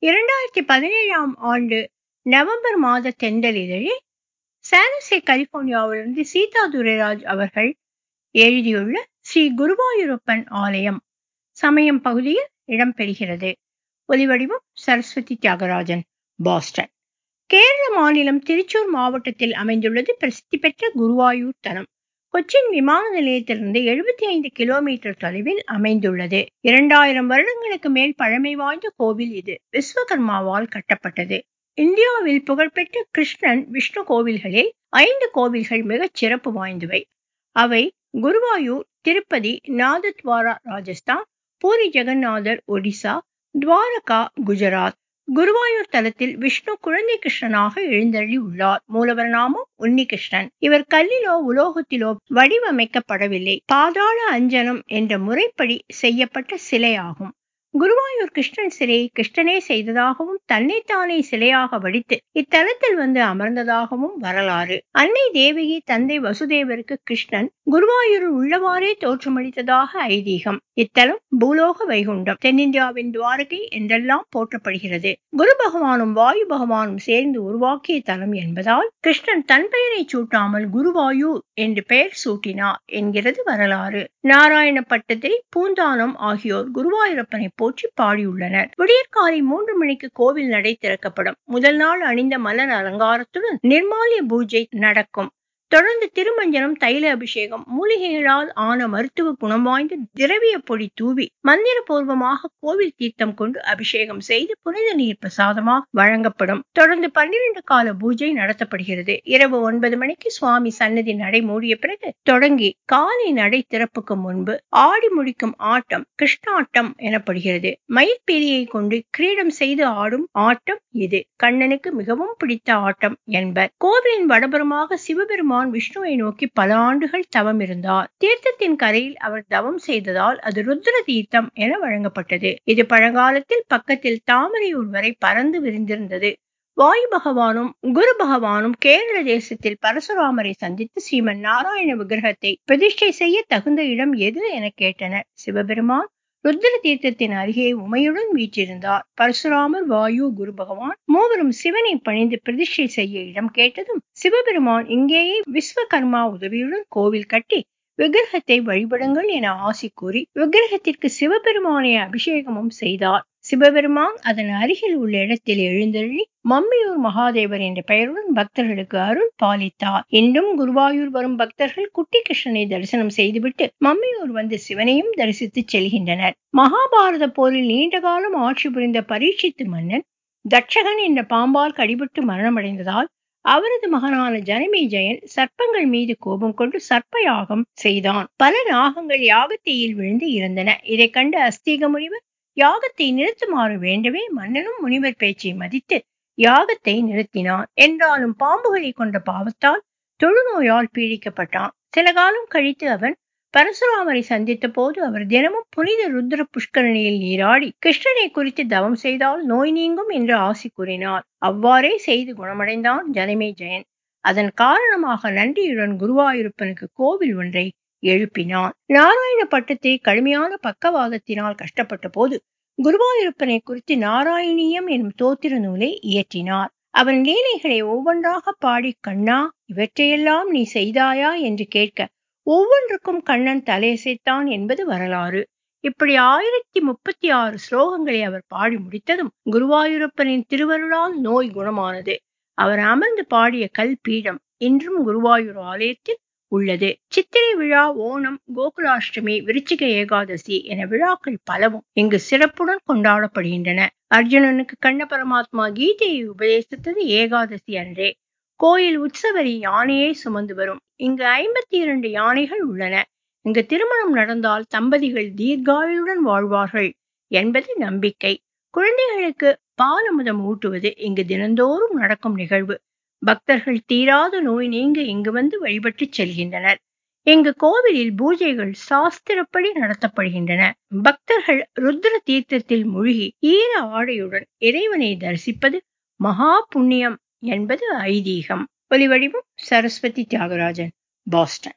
இரண்டாயிரத்தி பதினேழாம் ஆண்டு நவம்பர் மாத தென்றல் இதழில் சானசே கலிபோர்னியாவிலிருந்து சீதா துரைராஜ் அவர்கள் எழுதியுள்ள ஸ்ரீ குருவாயூரப்பன் ஆலயம் சமயம் பகுதியில் இடம்பெறுகிறது ஒலிவடிவம் சரஸ்வதி தியாகராஜன் பாஸ்டன் கேரள மாநிலம் திருச்சூர் மாவட்டத்தில் அமைந்துள்ளது பிரசித்தி பெற்ற குருவாயூர் தலம் கொச்சின் விமான நிலையத்திலிருந்து எழுபத்தி ஐந்து கிலோமீட்டர் தொலைவில் அமைந்துள்ளது இரண்டாயிரம் வருடங்களுக்கு மேல் பழமை வாய்ந்த கோவில் இது விஸ்வகர்மாவால் கட்டப்பட்டது இந்தியாவில் புகழ்பெற்ற கிருஷ்ணன் விஷ்ணு கோவில்களில் ஐந்து கோவில்கள் மிகச் சிறப்பு வாய்ந்தவை அவை குருவாயூர் திருப்பதி நாதத்வாரா ராஜஸ்தான் பூரி ஜெகநாதர் ஒடிசா துவாரகா குஜராத் குருவாயூர் தலத்தில் விஷ்ணு குழந்தை கிருஷ்ணனாக எழுந்தருளி உள்ளார் மூலவர் நாமம் உன்னிகிருஷ்ணன் இவர் கல்லிலோ உலோகத்திலோ வடிவமைக்கப்படவில்லை பாதாள அஞ்சனம் என்ற முறைப்படி செய்யப்பட்ட சிலையாகும் குருவாயூர் கிருஷ்ணன் சிலையை கிருஷ்ணனே செய்ததாகவும் தன்னைத்தானே சிலையாக வடித்து இத்தலத்தில் வந்து அமர்ந்ததாகவும் வரலாறு அன்னை தேவகி தந்தை வசுதேவருக்கு கிருஷ்ணன் குருவாயூரில் உள்ளவாறே தோற்றமளித்ததாக ஐதீகம் இத்தலம் பூலோக வைகுண்டம் தென்னிந்தியாவின் துவாரகை என்றெல்லாம் போற்றப்படுகிறது குரு பகவானும் வாயு பகவானும் சேர்ந்து உருவாக்கிய தலம் என்பதால் கிருஷ்ணன் தன் பெயரை சூட்டாமல் குருவாயூர் என்று பெயர் சூட்டினார் என்கிறது வரலாறு நாராயண பட்டத்திரி பூந்தானம் ஆகியோர் குருவாயூரப்பனை போற்றி பாடியுள்ளனர் விடியற்காலை மூன்று மணிக்கு கோவில் நடை திறக்கப்படும் முதல் நாள் அணிந்த மலர் அலங்காரத்துடன் நிர்மாலிய பூஜை நடக்கும் தொடர்ந்து திருமஞ்சனம் தைல அபிஷேகம் மூலிகைகளால் ஆன மருத்துவ குணம் வாய்ந்த திரவிய பொடி தூவி மந்திர பூர்வமாக கோவில் தீர்த்தம் கொண்டு அபிஷேகம் செய்து புனித நீர் பிரசாதமாக வழங்கப்படும் தொடர்ந்து பன்னிரண்டு கால பூஜை நடத்தப்படுகிறது இரவு ஒன்பது மணிக்கு சுவாமி சன்னதி நடை மூடிய பிறகு தொடங்கி காலை நடை திறப்புக்கு முன்பு ஆடி முடிக்கும் ஆட்டம் கிருஷ்ணாட்டம் எனப்படுகிறது மயிர்பீலியை கொண்டு கிரீடம் செய்து ஆடும் ஆட்டம் இது கண்ணனுக்கு மிகவும் பிடித்த ஆட்டம் என்பர் கோவிலின் வடபுறமாக சிவபெருமான் பகவான் விஷ்ணுவை நோக்கி பல ஆண்டுகள் தவம் இருந்தார் தீர்த்தத்தின் கரையில் அவர் தவம் செய்ததால் அது ருத்ர தீர்த்தம் என வழங்கப்பட்டது இது பழங்காலத்தில் பக்கத்தில் தாமரையூர் வரை பறந்து விரிந்திருந்தது வாயு பகவானும் குரு பகவானும் கேரள தேசத்தில் பரசுராமரை சந்தித்து ஸ்ரீமன் நாராயண விக்கிரகத்தை பிரதிஷ்டை செய்ய தகுந்த இடம் எது என கேட்டனர் சிவபெருமான் ருத்ர தீர்த்தத்தின் அருகே உமையுடன் வீற்றிருந்தார் பரசுராமர் வாயு குரு பகவான் மூவரும் சிவனை பணிந்து பிரதிஷ்டை செய்ய இடம் கேட்டதும் சிவபெருமான் இங்கேயே விஸ்வகர்மா உதவியுடன் கோவில் கட்டி விக்கிரகத்தை வழிபடுங்கள் என ஆசி கூறி விக்கிரகத்திற்கு சிவபெருமானை அபிஷேகமும் செய்தார் சிவபெருமான் அதன் அருகில் உள்ள இடத்தில் எழுந்தருளி மம்மியூர் மகாதேவர் என்ற பெயருடன் பக்தர்களுக்கு அருள் பாலித்தார் இன்றும் குருவாயூர் வரும் பக்தர்கள் குட்டி கிருஷ்ணனை தரிசனம் செய்துவிட்டு மம்மியூர் வந்து சிவனையும் தரிசித்து செல்கின்றனர் மகாபாரத போரில் நீண்ட காலம் ஆட்சி புரிந்த பரீட்சித்து மன்னன் தட்சகன் என்ற பாம்பால் கடிபட்டு மரணமடைந்ததால் அவரது மகனான ஜனமே ஜெயன் சர்ப்பங்கள் மீது கோபம் கொண்டு சர்ப்ப யாகம் செய்தான் பல நாகங்கள் யாகத்தீயில் விழுந்து இறந்தன இதை கண்டு அஸ்தீக முனிவர் யாகத்தை நிறுத்துமாறு வேண்டவே மன்னனும் முனிவர் பேச்சை மதித்து யாகத்தை நிறுத்தினான் என்றாலும் பாம்புகளை கொண்ட பாவத்தால் தொழுநோயால் பீடிக்கப்பட்டான் சில காலம் கழித்து அவன் பரசுராமரை சந்தித்த போது அவர் தினமும் புனித ருத்ர புஷ்கரணியில் நீராடி கிருஷ்ணனை குறித்து தவம் செய்தால் நோய் நீங்கும் என்று ஆசி கூறினார் அவ்வாறே செய்து குணமடைந்தான் ஜனமே ஜெயன் அதன் காரணமாக நன்றியுடன் குருவாயூரப்பனுக்கு கோவில் ஒன்றை எழுப்பினான் நாராயண பட்டத்தை கடுமையான பக்கவாதத்தினால் கஷ்டப்பட்ட போது குருவாயூரப்பனை குறித்து நாராயணியம் எனும் தோத்திர நூலை இயற்றினார் அவன் லீலைகளை ஒவ்வொன்றாக பாடி கண்ணா இவற்றையெல்லாம் நீ செய்தாயா என்று கேட்க ஒவ்வொன்றுக்கும் கண்ணன் தலையசைத்தான் என்பது வரலாறு இப்படி ஆயிரத்தி முப்பத்தி ஆறு ஸ்லோகங்களை அவர் பாடி முடித்ததும் குருவாயூரப்பனின் திருவருளால் நோய் குணமானது அவர் அமர்ந்து பாடிய கல் பீடம் இன்றும் குருவாயூர் ஆலயத்தில் உள்ளது சித்திரை விழா ஓணம் கோகுலாஷ்டமி விருச்சிக ஏகாதசி என விழாக்கள் பலவும் இங்கு சிறப்புடன் கொண்டாடப்படுகின்றன அர்ஜுனனுக்கு கண்ண பரமாத்மா கீதையை உபதேசித்தது ஏகாதசி அன்றே கோயில் உற்சவரி யானையை சுமந்து வரும் இங்கு ஐம்பத்தி இரண்டு யானைகள் உள்ளன இங்கு திருமணம் நடந்தால் தம்பதிகள் தீர்காயுடன் வாழ்வார்கள் என்பது நம்பிக்கை குழந்தைகளுக்கு பாலமுதம் ஊட்டுவது இங்கு தினந்தோறும் நடக்கும் நிகழ்வு பக்தர்கள் தீராத நோய் நீங்க இங்கு வந்து வழிபட்டு செல்கின்றனர் இங்கு கோவிலில் பூஜைகள் சாஸ்திரப்படி நடத்தப்படுகின்றன பக்தர்கள் ருத்ர தீர்த்தத்தில் மூழ்கி ஈர ஆடையுடன் இறைவனை தரிசிப்பது மகா புண்ணியம் என்பது ஐதீகம் ஒலிவடிவம் சரஸ்வதி தியாகராஜன் பாஸ்டன்